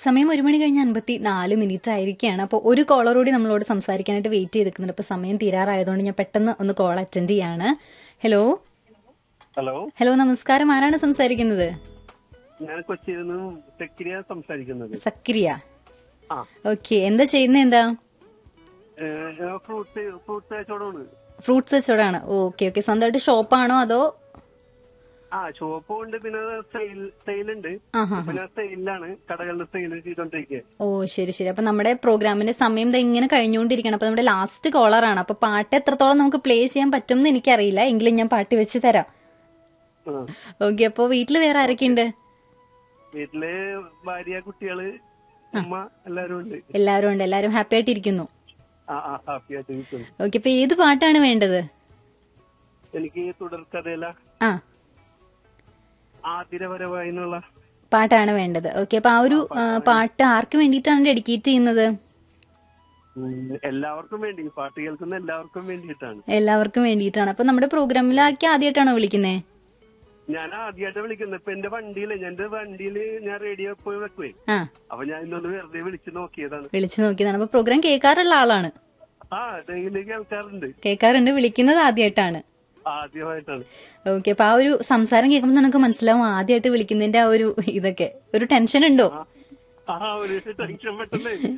സമയം ഒരു മണി കഴിഞ്ഞ് അൻപത്തി നാല് മിനിറ്റ് ആയിരിക്കുകയാണ് അപ്പോൾ ഒരു കോളറോടി നമ്മളോട് സംസാരിക്കാനായിട്ട് വെയിറ്റ് ചെയ്തിരിക്കുന്നുണ്ട് അപ്പോൾ സമയം തീരാറായതുകൊണ്ട് ഞാൻ പെട്ടെന്ന് ഒന്ന് കോൾ അറ്റൻഡ് ചെയ്യാണ് ഹലോ ഹലോ ഹലോ നമസ്കാരം ആരാണ് സംസാരിക്കുന്നത് ഞാൻ കൊച്ചിയിൽ നിന്നും തെക്കിരിയ സംസാരിക്കുന്നത് സക്രിയ ആ ഓക്കെ എന്താ ചെയ്യുന്നത് എന്താ ഫ്രൂട്ട്സ് ഫ്രൂട്ട്സ് കച്ചവടമാണ് ഫ്രൂട്ട്സ് വെച്ചോടാണ് ഓക്കെ ഓക്കെ സ്വന്തമായിട്ട് ഷോപ്പാണോ അതോ ആ ഷോപ്പും ഉണ്ട് പിന്നെ സെയിൽ സെയിലുണ്ട് ആഹാ പിന്നെ സെയിലാണ് കടകളിൽ സെയിൽ ചെയ്തോണ്ടിരിക്കുക ഓ ശരി ശരി അപ്പൊ നമ്മുടെ പ്രോഗ്രാമിന്റെ സമയം ദാ ഇങ്ങനെ കഴിഞ്ഞുകൊണ്ടിരിക്കണം അപ്പൊ നമ്മുടെ ലാസ്റ്റ് കോളറാണ് അപ്പൊ പാട്ട് എത്രത്തോളം നമുക്ക് പ്ലേ ചെയ്യാൻ പറ്റും എന്ന് എനിക്കറിയില്ല എങ്കിലും ഞാൻ പാട്ട് വെച്ച് തരാം ഓക്കെ അപ്പൊ വീട്ടിൽ വേറെ ആരൊക്കെയുണ്ട് വീട്ടില് ഭാര്യ കുട്ടികള് ഉമ്മ എല്ലാരും ഉണ്ട് എല്ലാവരും ഉണ്ട് എല്ലാവരും ഹാപ്പി ആയിട്ടിരിക്കുന്നു ആ ആ ഹാപ്പി ആയിട്ട് ഇരിക്കുന്നു ഓക്കെ അപ്പൊ ഏത് പാട്ടാണ് വേണ്ടത് എനിക്ക് തുടർക്കഥയില ആ ആതിരപരമായി എന്നുള്ള പാട്ടാണ് വേണ്ടത് ഓക്കെ അപ്പൊ ആ ഒരു ആ, പാട്ട് ആർക്ക് വേണ്ടിയിട്ടാണ് ഡെഡിക്കേറ്റ് ചെയ്യുന്നത് ഉം, എല്ലാവർക്കും വേണ്ടി പാട്ട് കേൾക്കുന്ന എല്ലാവർക്കും വേണ്ടിയിട്ടാണ് എല്ലാവർക്കും വേണ്ടിയിട്ടാണ് അപ്പൊ നമ്മുടെ പ്രോഗ്രാമിലാക്കി ആദ്യമായിട്ടാണോ വിളിക്കുന്നത് ഞാൻ ആദ്യമായിട്ട് വിളിക്കുന്നത് ഇപ്പൊ എന്റെ വണ്ടിയില് എന്റെ വണ്ടിയില് ഞാൻ റേഡിയോ പോയി വെക്കുവേ ആ അപ്പൊ ഞാൻ ഇന്നൊന്ന് വെറുതെ വിളിച്ചു നോക്കിയതാണ് വിളിച്ചു നോക്കിയതാണ് അപ്പൊ പ്രോഗ്രാം കേൾക്കാറുള്ള ആളാണ് ആ ഡെയിലി കേൾക്കാറുണ്ട് കേൾക്കാറുണ്ട് വിളിക്കുന്നത് ആദ്യമായിട്ടാണ് ആദ്യമായിട്ടാണ് ഓക്കെ അപ്പൊ ആ ഒരു സംസാരം കേൾക്കുമ്പോൾ നമുക്ക് മനസ്സിലാവും ആദ്യമായിട്ട് വിളിക്കുന്നതിന്റെ ആ ഒരു ഇതൊക്കെ ഒരു ടെൻഷൻ ഉണ്ടോ ആ ഒരു ടെൻഷൻ പെട്ടെന്ന്